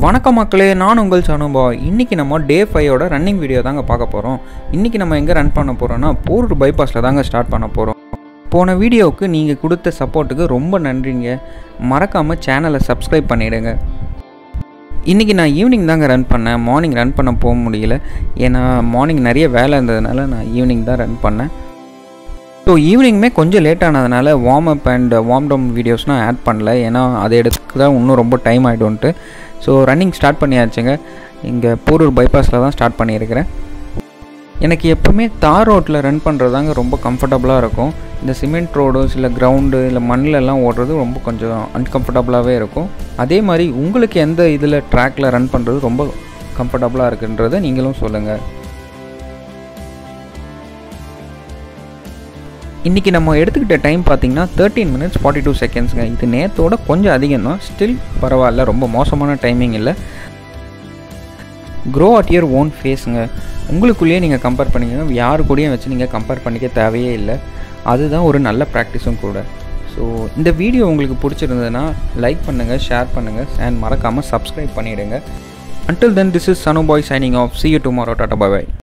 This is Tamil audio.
வணக்கம் மக்களே நான் உங்கள் சனுபா இன்றைக்கி நம்ம டே ஃபைவோட ரன்னிங் வீடியோ தாங்க பார்க்க போகிறோம் இன்றைக்கி நம்ம எங்கே ரன் பண்ண போகிறோம்னா போரூர் பைபாஸில் தாங்க ஸ்டார்ட் பண்ண போகிறோம் போன வீடியோவுக்கு நீங்கள் கொடுத்த சப்போர்ட்டுக்கு ரொம்ப நன்றிங்க மறக்காமல் சேனலை சப்ஸ்கிரைப் பண்ணிவிடுங்க இன்றைக்கி நான் ஈவினிங் தாங்க ரன் பண்ணேன் மார்னிங் ரன் பண்ண போக முடியல ஏன்னா மார்னிங் நிறைய வேலை இருந்ததுனால நான் ஈவினிங் தான் ரன் பண்ணேன் ஸோ ஈவினிங்குமே கொஞ்சம் லேட் ஆனதுனால warm up and warm down வீடியோஸ்லாம் ஆட் பண்ணல ஏன்னா அதை எடுக்க தான் இன்னும் ரொம்ப டைம் ஆகிடும்ன்ட்டு ஸோ ரன்னிங் ஸ்டார்ட் பண்ணியாச்சுங்க இங்கே போரூர் பைபாஸில் தான் ஸ்டார்ட் பண்ணியிருக்கிறேன் எனக்கு எப்போவுமே தார் ரோட்டில் ரன் பண்ணுறது தாங்க ரொம்ப கம்ஃபர்டபுளாக இருக்கும் இந்த சிமெண்ட் ரோடு சில கிரவுண்டு இல்லை மண்ணிலெல்லாம் ஓடுறது ரொம்ப கொஞ்சம் அன்கம்ஃபர்டபுளாகவே இருக்கும் அதே மாதிரி உங்களுக்கு எந்த இதில் ட்ராக்கில் ரன் பண்ணுறது ரொம்ப கம்ஃபர்டபுளாக இருக்குன்றதை நீங்களும் சொல்லுங்கள் இன்றைக்கி நம்ம எடுத்துக்கிட்ட டைம் பார்த்தீங்கன்னா தேர்ட்டீன் மினிட்ஸ் ஃபார்ட்டி டூ செகண்ட்ஸுங்க இது நேரத்தோட கொஞ்சம் அதிகம் தான் ஸ்டில் பரவாயில்ல ரொம்ப மோசமான டைமிங் இல்லை க்ரோ அட் யர் ஓன் ஃபேஸுங்க உங்களுக்குள்ளேயே நீங்கள் கம்பேர் பண்ணிக்கணும் யாரு கூடயும் வச்சு நீங்கள் கம்பேர் பண்ணிக்க தேவையே இல்லை அதுதான் ஒரு நல்ல ப்ராக்டிஸும் கூட ஸோ இந்த வீடியோ உங்களுக்கு பிடிச்சிருந்ததுன்னா லைக் பண்ணுங்கள் ஷேர் பண்ணுங்கள் அண்ட் மறக்காமல் சப்ஸ்கிரைப் பண்ணிவிடுங்க until then this is Sanu bye signing off see you tomorrow tata bye